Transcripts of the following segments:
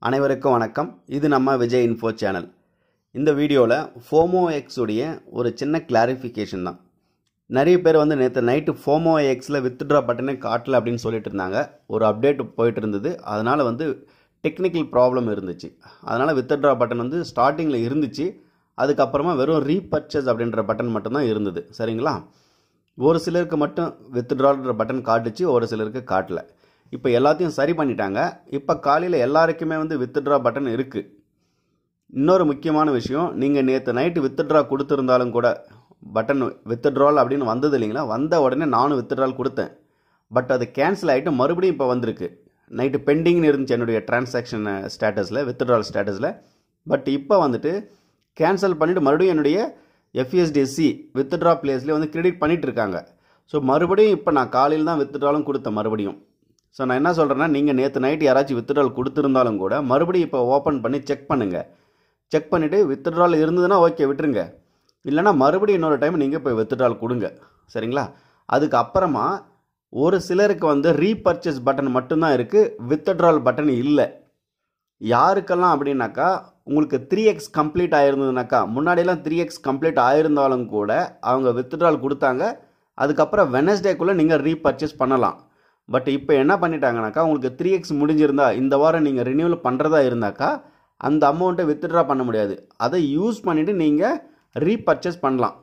அனைவருக்கும் வணக்கம் இது நம்ம விஜய் இன்ஃபோ சேனல் இந்த வீடியோவில் ஃபோமோ எக்ஸ் உடைய ஒரு சின்ன கிளாரிஃபிகேஷன் தான் நிறைய பேர் வந்து நேற்று நைட்டு ஃபோமோ எக்ஸில் வித்ட்ரா பட்டனே காட்டல அப்படின்னு சொல்லிட்டு இருந்தாங்க ஒரு அப்டேட் போயிட்டு இருந்தது அதனால் வந்து டெக்னிக்கல் ப்ராப்ளம் இருந்துச்சு அதனால் வித்ட்ரா பட்டன் வந்து ஸ்டார்டிங்கில் இருந்துச்சு அதுக்கப்புறமா வெறும் ரீபர்ச்சேஸ் அப்படின்ற பட்டன் மட்டும்தான் இருந்தது சரிங்களா ஒரு சிலருக்கு மட்டும் வித்ட்ரான்ற பட்டன் காட்டுச்சு ஒரு சிலருக்கு காட்டல இப்போ எல்லாத்தையும் சரி பண்ணிட்டாங்க இப்போ காலையில் எல்லாருக்குமே வந்து வித்ட்ரா பட்டன் இருக்குது இன்னொரு முக்கியமான விஷயம் நீங்கள் நேற்று நைட்டு வித்ட்ரா கொடுத்துருந்தாலும் கூட பட்டன் வித்ட்ரால் அப்படின்னு வந்தது இல்லைங்களா வந்த உடனே நானும் வித்ட்ரால் கொடுத்தேன் பட் அது கேன்சல் ஆகிட்டு மறுபடியும் இப்போ வந்திருக்கு நைட்டு பெண்டிங்னு இருந்துச்சு என்னுடைய டிரான்சாக்ஷன் ஸ்டேட்டஸில் வித்ட்ரால் ஸ்டேட்டஸில் பட் இப்போ வந்துட்டு கேன்சல் பண்ணிவிட்டு மறுபடியும் என்னுடைய எஃப்எஸ்டிசி வித்ட்ரா பிளேஸ்லேயே வந்து கிரெடிட் பண்ணிட்டு இருக்காங்க ஸோ மறுபடியும் இப்போ நான் காலையில் தான் வித்ட்ராலும் கொடுத்தேன் மறுபடியும் ஸோ நான் என்ன சொல்கிறேன்னா நீங்கள் நேற்று நைட்டு யாராச்சும் வித்ட்ரால் கொடுத்துருந்தாலும் கூட மறுபடியும் இப்போ ஓப்பன் பண்ணி செக் பண்ணுங்கள் செக் பண்ணிவிட்டு வித்ட்ரால் இருந்ததுன்னா ஓகே விட்டுருங்க இல்லைனா மறுபடியும் இன்னொரு டைம் நீங்கள் இப்போ வித்ட்ரால் கொடுங்க சரிங்களா அதுக்கு அப்புறமா ஒரு சிலருக்கு வந்து ரீபர்ச்சேஸ் பட்டன் மட்டும்தான் இருக்குது வித்ட்ரால் பட்டன் இல்லை யாருக்கெல்லாம் அப்படின்னாக்கா உங்களுக்கு த்ரீ எக்ஸ் கம்ப்ளீட் ஆயிருந்ததுனாக்கா முன்னாடியெல்லாம் த்ரீ எக்ஸ் கம்ப்ளீட் ஆயிருந்தாலும் கூட அவங்க வித்ட்ரால் கொடுத்தாங்க அதுக்கப்புறம் வெனஸ்டேக்குள்ளே நீங்கள் ரீபர்ச்சேஸ் பண்ணலாம் பட் இப்போ என்ன பண்ணிட்டாங்கனாக்கா உங்களுக்கு த்ரீ எக்ஸ் முடிஞ்சிருந்தா இந்த வாரம் நீங்கள் ரினியூவல் பண்ணுறதா இருந்தாக்கா அந்த அமௌண்ட்டை வித்ட்ரா பண்ண முடியாது அதை யூஸ் பண்ணிவிட்டு நீங்கள் ரீபர்ச்சேஸ் பண்ணலாம்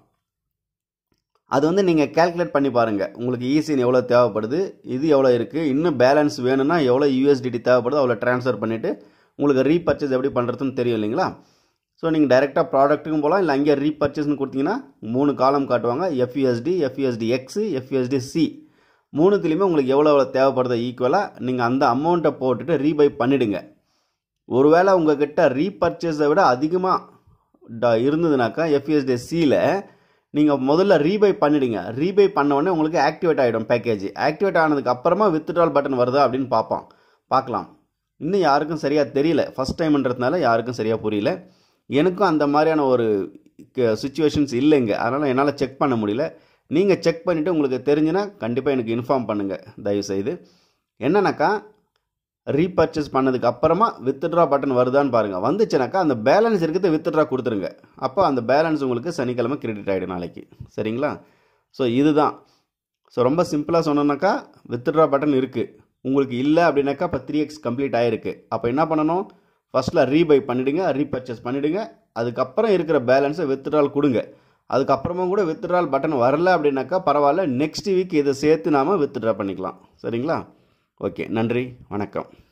அது வந்து நீங்கள் கேல்குலேட் பண்ணி பாருங்கள் உங்களுக்கு ஈஸின் எவ்வளோ தேவைப்படுது இது எவ்வளோ இருக்குது இன்னும் பேலன்ஸ் வேணும்னா எவ்வளோ யூஎஸ்டிடி தேவைப்படுது அவ்வளோ ட்ரான்ஸ்ஃபர் பண்ணிவிட்டு உங்களுக்கு ரீபர்ச்சேஸ் எப்படி பண்ணுறதுன்னு தெரியும் இல்லைங்களா ஸோ நீங்கள் டைரெக்டாக ப்ராடக்ட்டுக்கும் போகலாம் இல்லை அங்கே ரீபர்ச்சேஸ்னு கொடுத்தீங்கன்னா மூணு காலம் காட்டுவாங்க எஃப்யூஎஸ்டி எஃப்யூஎஸ்டி எக்ஸு எஃப்யூஎஸ்டி சி மூணுத்துலேயுமே உங்களுக்கு எவ்வளோ எவ்வளோ தேவைப்படுதோ ஈக்குவலாக நீங்கள் அந்த அமௌண்ட்டை போட்டுட்டு ரீபை பண்ணிவிடுங்க ஒருவேளை உங்ககிட்ட ரீபர்ச்சேஸை விட அதிகமாக இருந்ததுனாக்கா எஃப்எஸ்டி சியில் நீங்கள் முதல்ல ரீபை பண்ணிடுங்க ரீபை பண்ண உடனே உங்களுக்கு ஆக்டிவேட் ஆகிடும் பேக்கேஜ் ஆக்டிவேட் ஆனதுக்கு அப்புறமா வித்ட்ரால் பட்டன் வருதா அப்படின்னு பார்ப்போம் பார்க்கலாம் இன்னும் யாருக்கும் சரியாக தெரியல ஃபஸ்ட் டைம்ன்றதுனால யாருக்கும் சரியாக புரியல எனக்கும் அந்த மாதிரியான ஒரு சுச்சுவேஷன்ஸ் இல்லைங்க அதனால் என்னால் செக் பண்ண முடியல நீங்கள் செக் பண்ணிவிட்டு உங்களுக்கு தெரிஞ்சுன்னா கண்டிப்பாக எனக்கு இன்ஃபார்ம் பண்ணுங்கள் தயவுசெய்து என்னன்னாக்கா ரீபர்ச்சேஸ் பண்ணதுக்கு அப்புறமா வித்ட்ரா பட்டன் வருதான்னு பாருங்கள் வந்துச்சுனாக்கா அந்த பேலன்ஸ் இருக்கிறது வித்ட்ரா கொடுத்துருங்க அப்போ அந்த பேலன்ஸ் உங்களுக்கு சனிக்கிழமை கிரெடிட் ஆகிடும் நாளைக்கு சரிங்களா ஸோ இதுதான் ஸோ ரொம்ப சிம்பிளாக சொன்னோன்னாக்கா வித்ட்ரா பட்டன் இருக்குது உங்களுக்கு இல்லை அப்படின்னாக்கா இப்போ த்ரீ எக்ஸ் கம்ப்ளீட் ஆகிருக்கு அப்போ என்ன பண்ணணும் ஃபஸ்ட்டில் ரீபை பண்ணிவிடுங்க ரீபர்ச்சேஸ் பண்ணிவிடுங்க அதுக்கப்புறம் இருக்கிற பேலன்ஸை வித்ட்ரால் கொடுங்க அதுக்கப்புறமா கூட வித்ட்ரால் பட்டன் வரல அப்படின்னாக்கா பரவாயில்ல நெக்ஸ்ட் வீக் இதை சேர்த்து நாம் வித்ட்ரா பண்ணிக்கலாம் சரிங்களா ஓகே நன்றி வணக்கம்